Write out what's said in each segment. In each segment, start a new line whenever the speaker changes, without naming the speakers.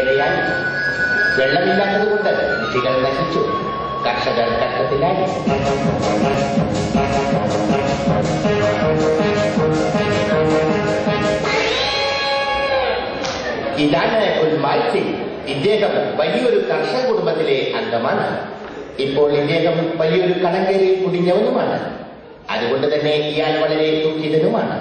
ഏറെയായി വെള്ളമില്ലാത്തതുകൊണ്ട് കൃഷികൾ നശിച്ചു കർഷകർ കഷ്ടത്തിലായി ഇതാണ് കുൽമാൽ സിംഗ് ഇദ്ദേഹം വലിയൊരു കർഷക കുടുംബത്തിലെ അംഗമാണ് ഇപ്പോൾ ഇദ്ദേഹം വലിയൊരു കടങ്കേറിൽ കുടിഞ്ഞവനുമാണ് അതുകൊണ്ട് തന്നെ ഇയാൾ വളരെ ദുഃഖിതനുമാണ്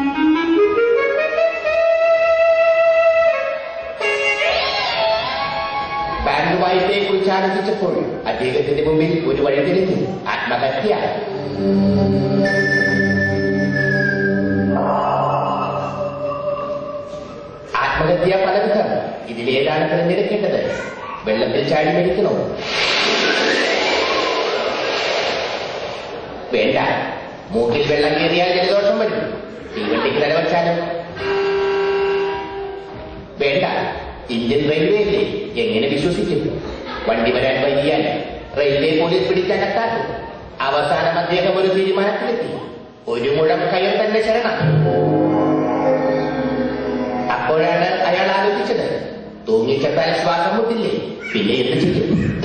ബാങ്ക് വായ്പയെ കുറിച്ച് ആലോചിച്ചപ്പോൾ അദ്ദേഹത്തിന്റെ മുമ്പിൽ ഒരു വഴി തെളിഞ്ഞു ആത്മഹത്യ ആത്മഹത്യ പലവിധം ഇതിലേതാണ് തിരഞ്ഞെടുക്കേണ്ടത് വെള്ളത്തിൽ ചാടി മരിക്കണോ വേണ്ട മൂക്കിൽ വെള്ളം കയറിയാൽ ജലദോഷം വരും തീവണ്ടിക്ക് നിലവച്ചാലും വേണ്ട ഇന്ത്യൻ റെയിൽവേയിലെ എങ്ങനെ വിശ്വസിക്കും വണ്ടി വരാൻ വൈകിയാൽ റെയിൽവേ പോലീസ് പിടിച്ചകത്താക്കും അവസാനം അദ്ദേഹം ഒരു തീരുമാനത്തിലെത്തി ഒരു മുഴം കയർ തന്നെ ശരണം അപ്പോഴാണ് അയാൾ ആലോചിച്ചത് തൂങ്ങിച്ചത്താൽ ശ്വാസം മുട്ടില്ലേ പിന്നെ എന്ത് ചെയ്യും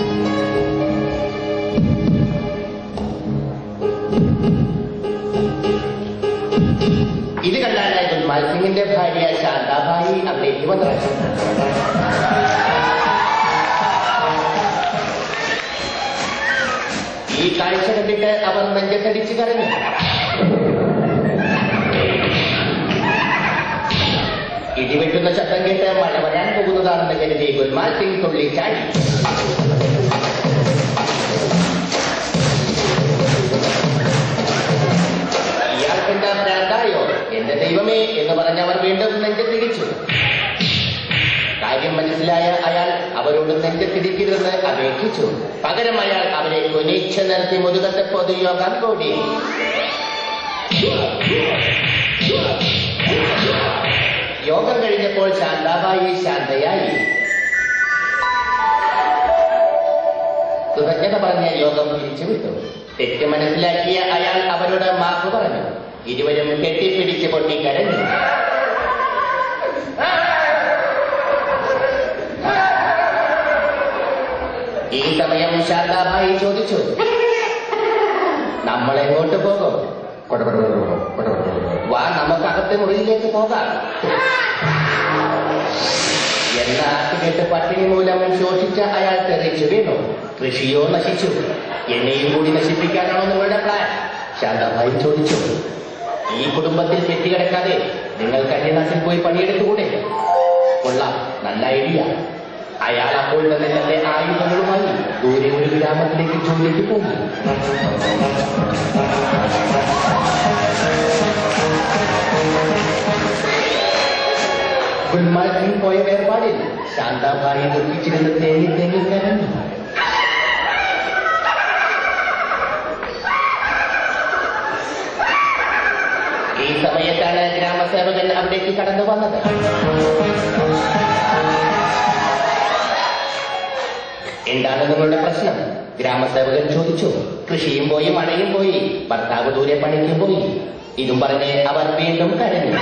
ഇത് കണ്ടാണ് ഗുൽമാൽ സിംഗിന്റെ ഭാര്യ ശാന്താഭായി അവിടേക്ക് വന്നത് ഈ കാഴ്ച കണ്ടിട്ട് അവർ നെഞ്ചത്തടിച്ച് കരഞ്ഞു ഇടിവെട്ടുന്ന ശബ്ദം കേട്ട് മഴ വരാൻ പോകുന്നതാണെന്ന് കരുതി ഗുൽമാൽ സിംഗ് തുള്ളി ചാടി ഇയാൾക്കെന്താ ഭ്രാന്തായോ എന്റെ ദൈവമേ എന്ന് പറഞ്ഞ് അവർ വീണ്ടും നെഞ്ചത്തിടിച്ചു കാര്യം മനസ്സിലായ അയാൾ അവരോട് നെഞ്ചത്തിടിക്കരുതെന്ന് അപേക്ഷിച്ചു പകരം അയാൾ അവരെ കൊനീച്ച നിർത്തി മുതുകത്തെ പൊതുയോഗം കൂടി യോഗം കഴിഞ്ഞപ്പോൾ ശാന്താബായി ശാന്തയായി കൃതജ്ഞത പറഞ്ഞ യോഗം പിരിച്ചുവിട്ടു തെറ്റ് മനസ്സിലാക്കിയ അയാൾ അവരോട് മാപ്പ് പറഞ്ഞു ഇരുവരും കെട്ടിപ്പിടിച്ച് പൊട്ടിക്കരഞ്ഞു ഈ സമയം ശാന്താഭായി ചോദിച്ചു നമ്മൾ എങ്ങോട്ട് പോകും വാ നമുക്ക് അകത്തെ മുറിയിലേക്ക് പോകാം എന്ന കേട്ട് പട്ടിണി മൂലം ശോഷിച്ച അയാൾ തെറിച്ചു വീണു കൃഷിയോ നശിച്ചു എന്നെയും കൂടി നശിപ്പിക്കാനാണോ നിങ്ങളുടെ പ്ലാൻ ശാന്തമായി ചോദിച്ചു ഈ കുടുംബത്തിൽ കെട്ടിക്കിടക്കാതെ നിങ്ങൾ കന്യനാട്ടിൽ പോയി പണിയെടുത്തുകൂടെ കൊള്ളാം നല്ല ഐഡിയ അയാൾ അപ്പോൾ തന്നെ തന്റെ ആയുധങ്ങളുമായി ദൂരെ ഒരു ഗ്രാമത്തിലേക്ക് ജോലിക്ക് പോയി ഗുൽമാർഗിൽ പോയ വേർപാടിൽ ശാന്താഭായി ദുഃഖിച്ചിരുന്ന് തേങ്ങി തേങ്ങി കരഞ്ഞു ഈ സമയത്താണ് ഗ്രാമസേവകൻ അവിടേക്ക് കടന്നു വന്നത് എന്താണ് നിങ്ങളുടെ പ്രശ്നം ഗ്രാമസേവകൻ ചോദിച്ചു കൃഷിയും പോയി മഴയും പോയി ഭർത്താവ് ദൂരെ പണിക്കും പോയി ഇതും പറഞ്ഞ് അവർ വീണ്ടും കരഞ്ഞു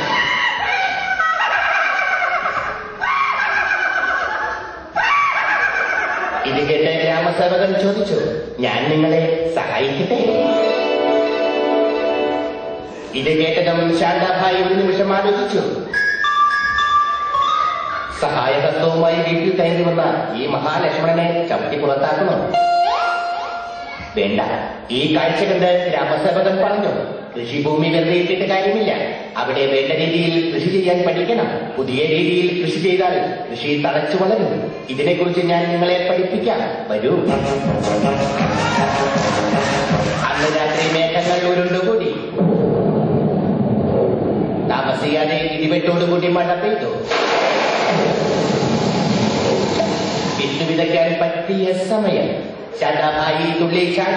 ഇത് കേട്ട് ഗ്രാമസേവകൻ ചോദിച്ചു ഞാൻ നിങ്ങളെ സഹായിക്കട്ടെ ഇത് കേട്ടതും ശാന്താഭായി ഒരു നിമിഷം ആലോചിച്ചു സഹായഹസ്തവുമായി വീട്ടിൽ കയറി വന്ന ഈ മഹാലക്ഷ്മണനെ ചവിട്ടി പുറത്താക്കണം വേണ്ട ഈ കാഴ്ച കണ്ട് ഗ്രാമസേവകൻ പറഞ്ഞു കൃഷിഭൂമി വെറുതെ ഇട്ടിട്ട് കാര്യമില്ല അവിടെ വേണ്ട രീതിയിൽ കൃഷി ചെയ്യാൻ പഠിക്കണം പുതിയ രീതിയിൽ കൃഷി ചെയ്താൽ കൃഷി തടച്ചു വളരും ഇതിനെക്കുറിച്ച് ഞാൻ നിങ്ങളെ പഠിപ്പിക്കാം വരൂ അന്ന് രാത്രി മേഘങ്ങൾ ഉരുണ്ടുകൂടി താമസിയാതെ ഇടിവെട്ടോടുകൂടി മഴ പെയ്തു വിത്ത് വിതയ്ക്കാൻ പറ്റിയ സമയം ശതാഭായി തുള്ളി ചാടി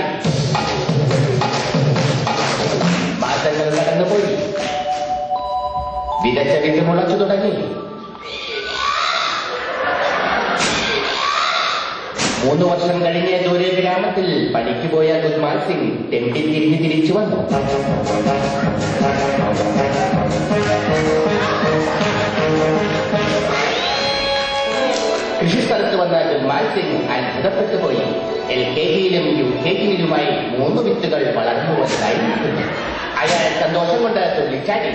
മാസങ്ങൾ കടന്നുപോയി വിതച്ച വിത്ത് മുളച്ചു തുടങ്ങി മൂന്ന് വർഷം കഴിഞ്ഞ് ദൂരെ ഗ്രാമത്തിൽ പണിക്ക് പോയ ഗുൽമാൽ സിംഗ് തെണ്ടി തിരിഞ്ഞ് തിരിച്ചു വന്നു കൃഷിസ്ഥലത്ത് വന്ന ഗുൽമാൽ സിംഗ് അത്ഭുതപ്പെട്ടു പോയി എൽ കെ ജിയിലും യു കെ ജിയിലുമായി മൂന്ന് വിത്തുകൾ വളർന്നു വന്നതായി നിൽക്കുന്നു അയാൾ സന്തോഷം കൊണ്ട് തുള്ളിച്ചാടി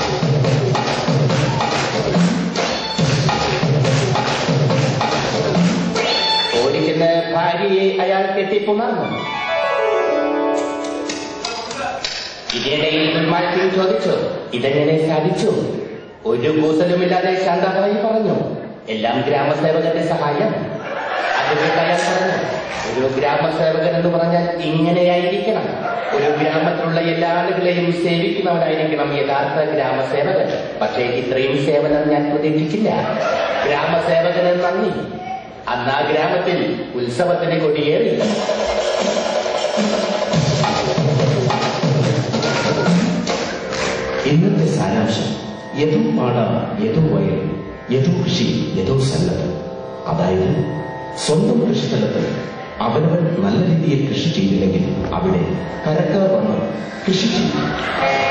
ഓടിച്ചെന്ന് ഭാര്യയെ അയാൾ കെട്ടിപ്പുണർന്നു ഇതിനിടയിൽ ഗുൽമാൽ സിംഗ് ചോദിച്ചു ഇതെങ്ങനെ സാധിച്ചു ഒരു കൂസലുമില്ലാതെ ശാന്തമായി പറഞ്ഞു എല്ലാം ഗ്രാമസേവകന്റെ സഹായം അതുകൊണ്ട് അയാൾ പറഞ്ഞു ഒരു ഗ്രാമസേവകൻ എന്ന് പറഞ്ഞാൽ ഇങ്ങനെയായിരിക്കണം ഒരു ഗ്രാമത്തിലുള്ള എല്ലാ ആളുകളെയും സേവിക്കുന്നവനായിരിക്കണം യഥാർത്ഥ ഗ്രാമസേവകൻ പക്ഷേ ഇത്രയും സേവനം ഞാൻ പ്രതീക്ഷിച്ചില്ല ഗ്രാമസേവകന് നന്ദി അന്ന് ആ ഗ്രാമത്തിൽ ഉത്സവത്തിന് കൊടിയേറി
ഇന്നത്തെ സാരാംശം യഥോ പാട യഥോ വയൽ യഥോ കൃഷി യഥോ സന്നദ്ധം അതായത് സ്വന്തം കൃഷിസ്ഥലത്ത് അവനവൻ നല്ല രീതിയിൽ കൃഷി ചെയ്തില്ലെങ്കിൽ അവിടെ കരക്കാർ വന്ന് കൃഷി ചെയ്യും